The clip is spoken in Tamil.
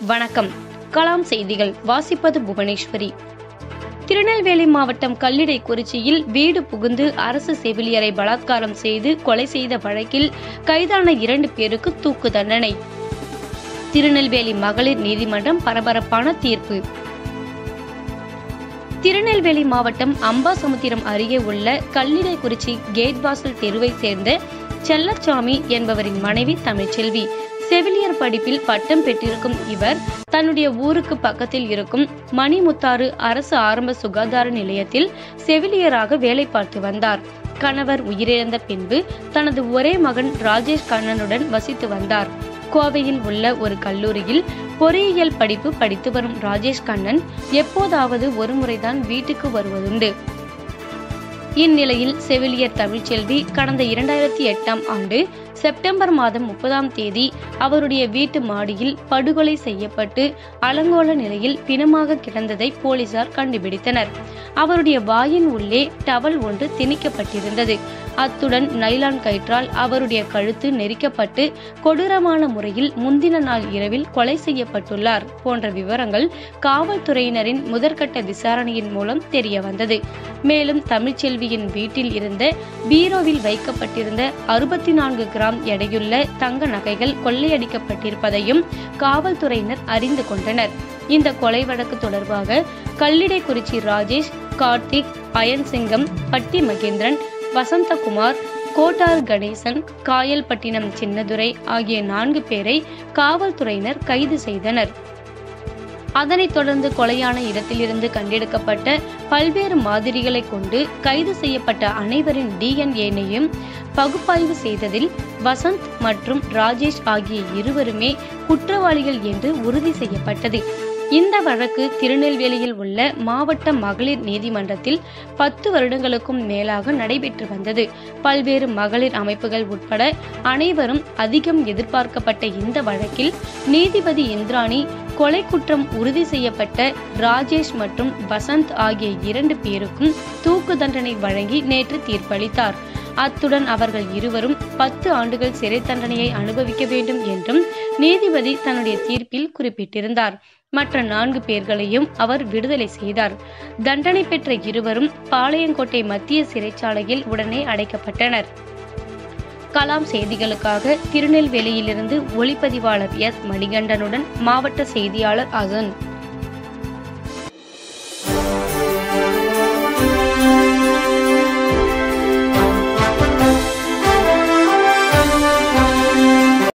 வணக்கம் கலாம் செய்திகள் வாசிப்பது புவனேஸ்வரி திருநெல்வேலி மாவட்டம் கல்லிடைக்குறிச்சியில் வீடு புகுந்து அரசு செவிலியரை பலாத்காரம் செய்து கொலை செய்த வழக்கில் கைதான இரண்டு பேருக்கு தூக்கு தண்டனை திருநெல்வேலி மகளிர் நீதிமன்றம் பரபரப்பான தீர்ப்பு திருநெல்வேலி மாவட்டம் அம்பாசமுத்திரம் அருகே உள்ள கல்லிடைக்குறிச்சி கேட் வாசல் தெருவை சேர்ந்த செல்லச்சாமி என்பவரின் மனைவி தமிழ்ச்செல்வி செவிலியர் படிப்பில் பட்டம் பெற்றிருக்கும் இவர் தன்னுடைய ஊருக்கு பக்கத்தில் இருக்கும் மணிமுத்தாறு அரசு ஆரம்ப சுகாதார நிலையத்தில் செவிலியராக வேலை பார்த்து வந்தார் கணவர் உயிரிழந்த பின்பு தனது ஒரே மகன் ராஜேஷ் கண்ணனுடன் வசித்து வந்தார் கோவையில் உள்ள ஒரு கல்லூரியில் பொறியியல் படிப்பு படித்து வரும் ராஜேஷ் கண்ணன் எப்போதாவது ஒரு முறைதான் வீட்டுக்கு வருவதுண்டு இந்நிலையில் செவிலியர் தமிழ்ச்செல்வி கடந்த இரண்டாயிரத்தி எட்டாம் ஆண்டு செப்டம்பர் மாதம் முப்பதாம் தேதி அவருடைய வீட்டு மாடியில் படுகொலை செய்யப்பட்டு அலங்கோல நிலையில் பிணமாக கிடந்ததை போலீசார் கண்டுபிடித்தனர் அவருடைய வாயின் உள்ளே டவல் ஒன்று திணிக்கப்பட்டிருந்தது அத்துடன் நைலான் கயிற்றால் அவருடைய கழுத்து நெரிக்கப்பட்டு கொடூரமான முறையில் முந்தின நாள் இரவில் கொலை செய்யப்பட்டுள்ளார் போன்ற விவரங்கள் காவல்துறையினரின் முதற்கட்ட விசாரணையின் மூலம் தெரிய வந்தது மேலும் தமிழ்ச்செல்வியின் வீட்டில் இருந்த பீரோவில் வைக்கப்பட்டிருந்த அறுபத்தி நான்கு கிராம் எடையுள்ள தங்க நகைகள் கொள்ளையடிக்கப்பட்டிருப்பதையும் காவல்துறையினர் அறிந்து கொண்டனர் இந்த கொலை வழக்கு தொடர்பாக கல்லிடைக்குறிச்சி ராஜேஷ் கார்த்திக் அயன்சிங்கம் பட்டி மகேந்திரன் வசந்தகுமார் கோட்டார் கணேசன் காயல்பட்டினம் சின்னதுரை ஆகிய நான்கு பேரை காவல்துறையினர் கைது செய்தனர் அதனைத் தொடர்ந்து கொலையான இடத்திலிருந்து கண்டெடுக்கப்பட்ட பல்வேறு மாதிரிகளை கொண்டு கைது செய்யப்பட்ட அனைவரின் டிஎன்ஏனையும் பகுப்பாய்வு செய்ததில் வசந்த் மற்றும் ராஜேஷ் ஆகிய இருவருமே குற்றவாளிகள் என்று உறுதி செய்யப்பட்டது இந்த வழக்கு திருநெல்வேலியில் உள்ள மாவட்ட மகளிர் நீதிமன்றத்தில் பத்து வருடங்களுக்கும் மேலாக நடைபெற்று வந்தது பல்வேறு மகளிர் அமைப்புகள் உட்பட அனைவரும் அதிகம் எதிர்பார்க்கப்பட்ட இந்த வழக்கில் நீதிபதி இந்திராணி கொலை குற்றம் உறுதி செய்யப்பட்ட ராஜேஷ் மற்றும் வசந்த் ஆகிய இரண்டு பேருக்கும் தூக்கு தண்டனை வழங்கி நேற்று தீர்ப்பளித்தார் அத்துடன் அவர்கள் இருவரும் பத்து ஆண்டுகள் சிறை தண்டனையை அனுபவிக்க வேண்டும் என்றும் நீதிபதி தன்னுடைய தீர்ப்பில் குறிப்பிட்டிருந்தார் மற்ற நான்கு பேர்களையும் அவர் விடுதலை செய்தார் தண்டனை பெற்ற இருவரும் பாளையங்கோட்டை மத்திய சிறைச்சாலையில் உடனே அடைக்கப்பட்டனர் கலாம் செய்திகளுக்காக திருநெல்வேலியிலிருந்து ஒளிப்பதிவாளர் எஸ் மணிகண்டனுடன் மாவட்ட செய்தியாளர் அசன்